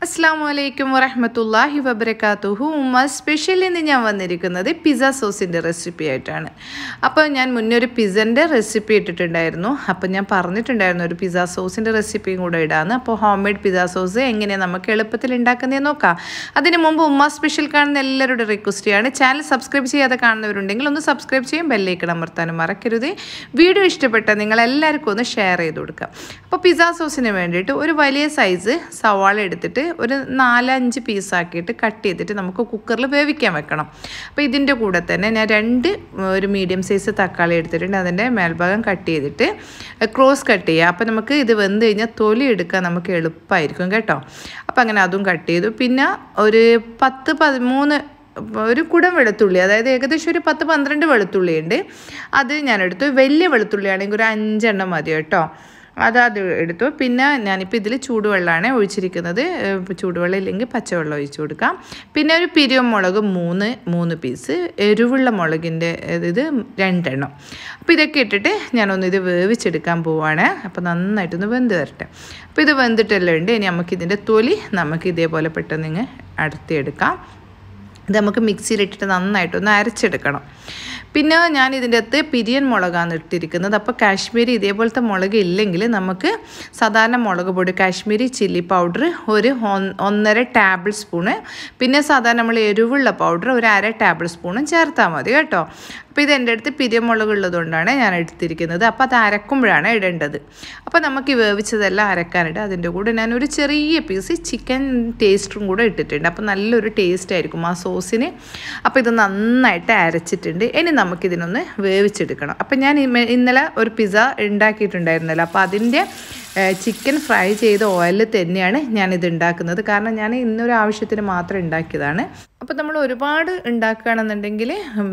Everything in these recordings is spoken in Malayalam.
അസ്സാം വലൈക്കും വറഹമത്തല്ലാഹി വബർക്കാത്തുഹു ഉമ്മ സ്പെഷ്യൽ ഇന്ന് ഞാൻ വന്നിരിക്കുന്നത് പിസ്സ സോസിൻ്റെ റെസിപ്പി ആയിട്ടാണ് അപ്പോൾ ഞാൻ മുന്നേ ഒരു പിസ്സൻ്റെ റെസിപ്പി ഇട്ടിട്ടുണ്ടായിരുന്നു അപ്പോൾ ഞാൻ പറഞ്ഞിട്ടുണ്ടായിരുന്നു ഒരു പിസ്സ സോസിൻ്റെ റെസിപ്പിയും കൂടെ ഇടാന്ന് അപ്പോൾ ഹോം മെയ്ഡ് പിസ്സ സോസ് എങ്ങനെയാണ് നമുക്ക് എളുപ്പത്തിൽ ഉണ്ടാക്കുന്നതെന്ന് നോക്കാം അതിന് മുമ്പ് ഉമ്മ സ്പെഷ്യൽ കാണുന്ന എല്ലാവരുടെ റിക്വസ്റ്റിയാണ് ചാനൽ സബ്സ്ക്രൈബ് ചെയ്യാതെ കാണുന്നവരുണ്ടെങ്കിൽ ഒന്ന് സബ്സ്ക്രൈബ് ചെയ്യും ബെല്ലേക്ക് അമർത്താനും മറക്കരുത് വീഡിയോ ഇഷ്ടപ്പെട്ട നിങ്ങളെല്ലാവർക്കും ഒന്ന് ഷെയർ ചെയ്ത് കൊടുക്കുക അപ്പോൾ പിസ്സ സോസിന് വേണ്ടിയിട്ട് ഒരു വലിയ സൈസ് സവാള എടുത്തിട്ട് ഒരു നാലഞ്ച് പീസാക്കിയിട്ട് കട്ട് ചെയ്തിട്ട് നമുക്ക് കുക്കറിൽ വേവിക്കാൻ വെക്കണം അപ്പോൾ ഇതിൻ്റെ കൂടെ തന്നെ ഞാൻ രണ്ട് ഒരു മീഡിയം സൈസ് തക്കാളി എടുത്തിട്ടുണ്ട് അതിൻ്റെ മേൽഭാഗം കട്ട് ചെയ്തിട്ട് ക്രോസ് കട്ട് ചെയ്യുക അപ്പോൾ നമുക്ക് ഇത് വെന്ത് കഴിഞ്ഞാൽ തൊലി എടുക്കാൻ നമുക്ക് എളുപ്പമായിരിക്കും കേട്ടോ അപ്പോൾ അങ്ങനെ അതും കട്ട് ചെയ്തു പിന്നെ ഒരു പത്ത് പതിമൂന്ന് ഒരു കുടം വെളുത്തുള്ളി അതായത് ഏകദേശം ഒരു പത്ത് പന്ത്രണ്ട് വെളുത്തുള്ളി ഉണ്ട് അത് ഞാൻ എടുത്തു വലിയ വെളുത്തുള്ളി ആണെങ്കിൽ ഒരു അഞ്ചെണ്ണം മതി കേട്ടോ അത് അത് എടുത്തു പിന്നെ ഞാനിപ്പോൾ ഇതിൽ ചൂടുവെള്ളമാണ് ഒഴിച്ചിരിക്കുന്നത് ചൂടുവെള്ളം ഇല്ലെങ്കിൽ പച്ചവെള്ളം ഒഴിച്ചു കൊടുക്കാം പിന്നെ ഒരു പിരിയമുളക് മൂന്ന് മൂന്ന് പീസ് എരിവുള്ള മുളകിൻ്റെ ഇത് രണ്ടെണ്ണം അപ്പോൾ ഇതൊക്കെ ഇട്ടിട്ട് ഞാനൊന്ന് ഇത് വേവിച്ചെടുക്കാൻ പോവാണ് അപ്പോൾ നന്നായിട്ടൊന്ന് വെന്ത് വരട്ടെ അപ്പോൾ ഇത് വെന്തിട്ടെല്ലാം ഉണ്ട് ഇനി നമുക്കിതിൻ്റെ തൊലി നമുക്ക് ഇതേപോലെ പെട്ടെന്ന് ഇങ്ങ് അടർത്തിയെടുക്കാം ഇത് നമുക്ക് മിക്സിയിലിട്ടിട്ട് നന്നായിട്ടൊന്ന് അരച്ചെടുക്കണം പിന്നെ ഞാൻ ഇതിൻ്റെ അകത്ത് പിരിയൻ മുളകാണ് ഇട്ടിരിക്കുന്നത് അപ്പോൾ കാശ്മീരി ഇതേപോലത്തെ മുളക് ഇല്ലെങ്കിൽ നമുക്ക് സാധാരണ മുളക് പൊടി കാശ്മീരി ചില്ലി പൗഡർ ഒരു ഒന്നര ടേബിൾ സ്പൂണ് പിന്നെ സാധാരണ നമ്മൾ എരിവുള്ള പൗഡർ ഒരു അര ടേബിൾ സ്പൂണും ചേർത്താൽ മതി കേട്ടോ അപ്പോൾ ഇത് എൻ്റെ അടുത്ത് പിരിയമുളക് ഉള്ളതുകൊണ്ടാണ് ഞാൻ എടുത്തിരിക്കുന്നത് അപ്പോൾ അത് അരക്കുമ്പോഴാണ് ഇടേണ്ടത് അപ്പോൾ നമുക്ക് ഈ വേവിച്ചതെല്ലാം അരക്കാനിട്ട് അതിൻ്റെ കൂടെ ഞാൻ ഒരു ചെറിയ പീസ് ചിക്കൻ ടേസ്റ്റും കൂടെ ഇട്ടിട്ടുണ്ട് അപ്പോൾ നല്ലൊരു ടേസ്റ്റ് ആയിരിക്കും ആ സോസിന് അപ്പോൾ ഇത് നന്നായിട്ട് അരച്ചിട്ടുണ്ട് ഇനി നമുക്കിതിനൊന്ന് വേവിച്ചെടുക്കണം അപ്പോൾ ഞാൻ ഇന്നലെ ഒരു പിസ്സ ഉണ്ടാക്കിയിട്ടുണ്ടായിരുന്നല്ലോ അപ്പോൾ അതിൻ്റെ ചിക്കൻ ഫ്രൈ ചെയ്ത ഓയിലിൽ തന്നെയാണ് ഞാനിത് ഉണ്ടാക്കുന്നത് കാരണം ഞാൻ ഇന്നൊരു ആവശ്യത്തിന് മാത്രം ഉണ്ടാക്കിയതാണ് അപ്പോൾ നമ്മൾ ഒരുപാട് ഉണ്ടാക്കുകയാണെന്നുണ്ടെങ്കിൽ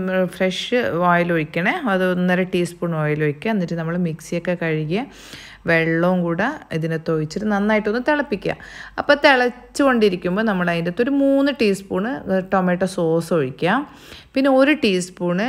ഫ്രഷ് ഓയിൽ ഒഴിക്കണേ അത് ഒന്നര ടീസ്പൂൺ ഓയിൽ ഒഴിക്കുക എന്നിട്ട് നമ്മൾ മിക്സിയൊക്കെ കഴുകിയ വെള്ളവും കൂടെ ഇതിനകത്ത് ഒഴിച്ചിട്ട് നന്നായിട്ടൊന്ന് തിളപ്പിക്കുക അപ്പോൾ തിളച്ചുകൊണ്ടിരിക്കുമ്പോൾ നമ്മൾ അതിൻ്റെ അകത്ത് ഒരു മൂന്ന് ടീസ്പൂണ് ടൊമാറ്റോ സോസ് ഒഴിക്കുക പിന്നെ ഒരു ടീസ്പൂണ്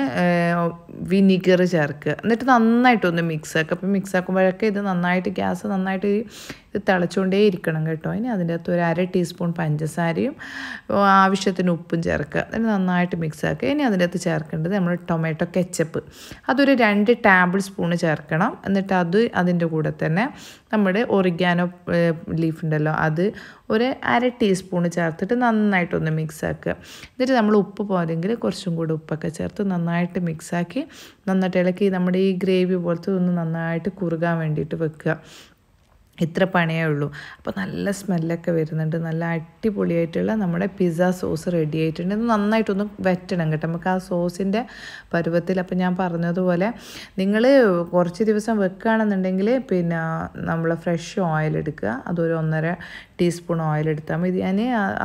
വിനിഗർ ചേർക്കുക എന്നിട്ട് നന്നായിട്ടൊന്ന് മിക്സ് ആക്കുക അപ്പോൾ മിക്സ് ആക്കുമ്പോഴൊക്കെ ഇത് നന്നായിട്ട് ഗ്യാസ് നന്നായിട്ട് ഇത് തിളച്ചുകൊണ്ടേ ഇരിക്കണം കേട്ടോ ഇനി അതിൻ്റെ അകത്ത് ഒരു അര ടീസ്പൂൺ പഞ്ചസാരയും ആവശ്യത്തിന് ഉപ്പും ചേർക്കുക എന്നിട്ട് നന്നായിട്ട് മിക്സ് ആക്കുക ഇനി അതിൻ്റെ അകത്ത് ചേർക്കേണ്ടത് നമ്മൾ ടൊമാറ്റോ കെച്ചപ്പ് അതൊരു രണ്ട് ടേബിൾ സ്പൂണ് ചേർക്കണം എന്നിട്ട് അത് അതിൻ്റെ കൂടെ തന്നെ നമ്മുടെ ഒറിഗാനോ ലീഫ് ഉണ്ടല്ലോ അത് ഒരു അര ടീസ്പൂണ് ചേർത്തിട്ട് നന്നായിട്ടൊന്ന് മിക്സ് ആക്കുക എന്നിട്ട് നമ്മൾ ഉപ്പ് പോരെങ്കിൽ കുറച്ചും കൂടി ഉപ്പൊക്കെ ചേർത്ത് നന്നായിട്ട് മിക്സാക്കി നന്നായിട്ട് ഇളക്കി നമ്മുടെ ഈ ഗ്രേവി പോലത്തെ ഒന്ന് നന്നായിട്ട് കുറുകാൻ വേണ്ടിയിട്ട് വെക്കുക ഇത്ര പണിയേ ഉള്ളൂ അപ്പോൾ നല്ല സ്മെല്ലൊക്കെ വരുന്നുണ്ട് നല്ല അടിപൊളിയായിട്ടുള്ള നമ്മുടെ പിസ്സ സോസ് റെഡി ആയിട്ടുണ്ട് ഇത് നന്നായിട്ടൊന്ന് വറ്റണം കേട്ടോ നമുക്ക് ആ സോസിൻ്റെ പരുവത്തിൽ അപ്പോൾ ഞാൻ പറഞ്ഞതുപോലെ നിങ്ങൾ കുറച്ച് ദിവസം വെക്കുകയാണെന്നുണ്ടെങ്കിൽ പിന്നെ നമ്മൾ ഫ്രഷ് ഓയിൽ എടുക്കുക അതൊരു ഒന്നര ടീസ്പൂൺ ഓയിൽ എടുത്താൽ മതി ഞാൻ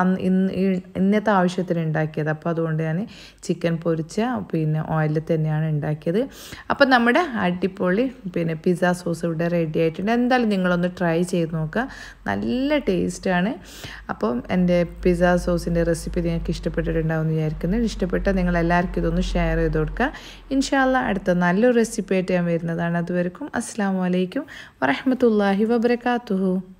ഇന്നത്തെ ആവശ്യത്തിന് ഉണ്ടാക്കിയത് അപ്പോൾ അതുകൊണ്ട് ഞാൻ ചിക്കൻ പൊരിച്ച പിന്നെ ഓയിലിൽ തന്നെയാണ് ഉണ്ടാക്കിയത് അപ്പോൾ നമ്മുടെ അടിപൊളി പിന്നെ പിസ്സ സോസ് ഇവിടെ റെഡി ആയിട്ടുണ്ട് എന്തായാലും നിങ്ങളൊന്ന് ട്രൈ ചെയ്ത് നോക്കുക നല്ല ടേസ്റ്റാണ് അപ്പം എൻ്റെ പിസ്സ സോസിൻ്റെ റെസിപ്പി നിങ്ങൾക്ക് ഇഷ്ടപ്പെട്ടിട്ടുണ്ടാവും വിചാരിക്കുന്നു ഇഷ്ടപ്പെട്ടാൽ നിങ്ങൾ എല്ലാവർക്കും ഇതൊന്ന് ഷെയർ ചെയ്ത് കൊടുക്കുക ഇൻഷാല്ല അടുത്ത നല്ലൊരു റെസിപ്പി ആയിട്ട് ഞാൻ വരുന്നതാണ് അതുവരെക്കും അസ്സാം വലൈക്കും വറഹമത്തല്ലാഹി വബർക്കാത്തുഹു